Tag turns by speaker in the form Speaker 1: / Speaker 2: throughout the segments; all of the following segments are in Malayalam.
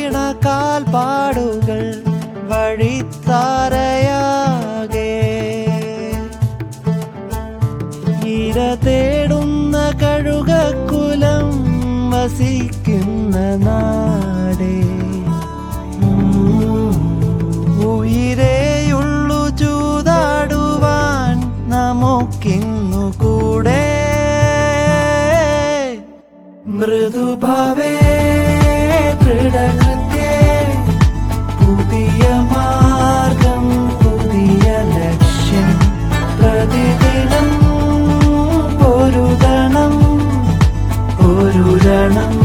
Speaker 1: വീണ കാൽപ്പാടുകൾ വഴിത്താരയാകെ ഇര തേടുന്ന കഴുകക്കുലം വസിക്കുന്ന നാടേ ഉയിരേയുള്ളു ചൂതാടുവാൻ നമുക്കിന്നു കൂടെ മൃദുഭാവേ ദൃഢകൃത്യേ പുതിയ മാർഗം പുതിയ ലക്ഷ്യം പ്രതിദിനം പൊരുതണം പൊരുതണം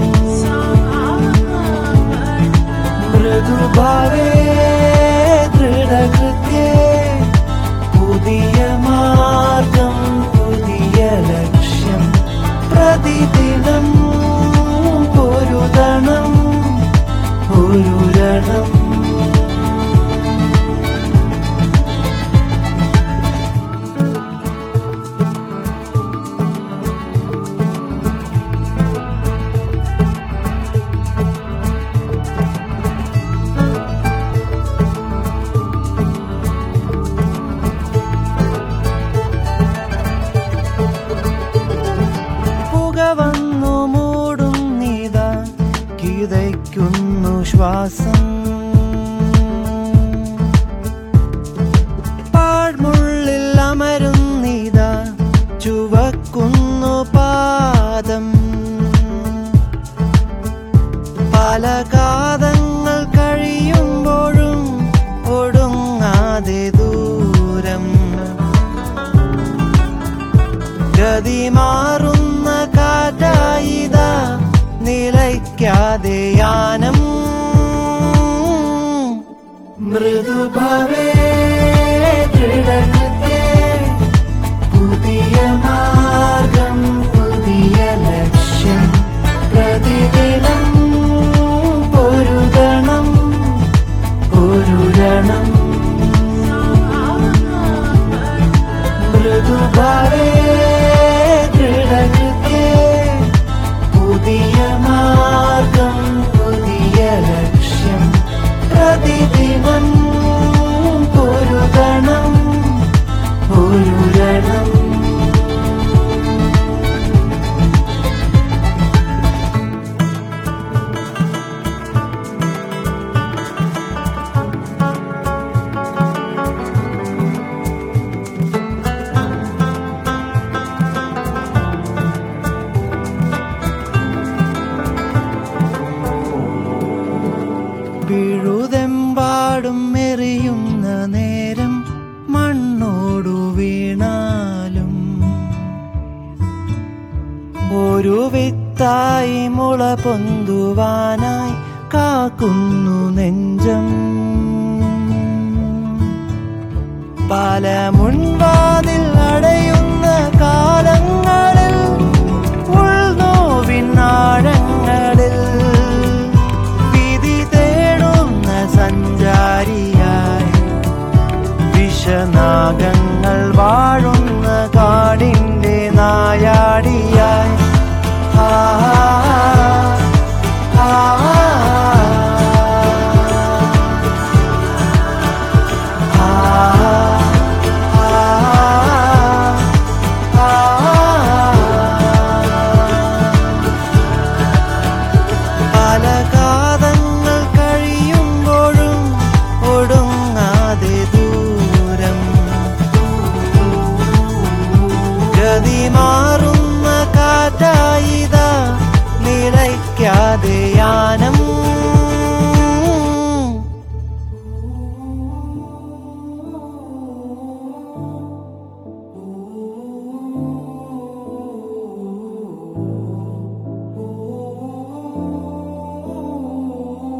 Speaker 1: മൃദുഭാവേ ദൃഢകൃത്യേ പുതിയ മാർഗം പുതിയ ലക്ഷ്യം പ്രതിദിനം പൊരുതണം പൊരുരണം പുക വന്നു മൂടുന്നിതാ കിതയ്ക്കുന്നു ശ്വാസം പാഴ്മുള്ളിൽ അമരുന്നിതാ ചുവക്കുന്നു പാദം പല കാതങ്ങൾ കഴിയുമ്പോഴും ഒടുങ്ങാതെ ദൂരം ഗതി മാറുന്ന കാറ്റായിത നിലയ്ക്കാതെ യാനം മൃദുഭവേ ദൃഢകൃത്യേ പുതിയ മാർഗം പുതിയ ലക്ഷ്യം പ്രതിദിനം പൊരുതണം പൊരുരണം മൃദുഭാവേ ദൃഢകൃത്യേ പുതിയ മാർഗം പുതിയ ലക്ഷ്യം പ്രതിദിനം പൊരുതണം പൊരുരണം വീഴുതെമ്പാടും എറിയുന്ന നേരം മണ്ണോടു വീണാലും ഒരു വിത്തായി മുള പൊന്തുവാനായി കാക്കുന്നു നെഞ്ചം പല മുൻ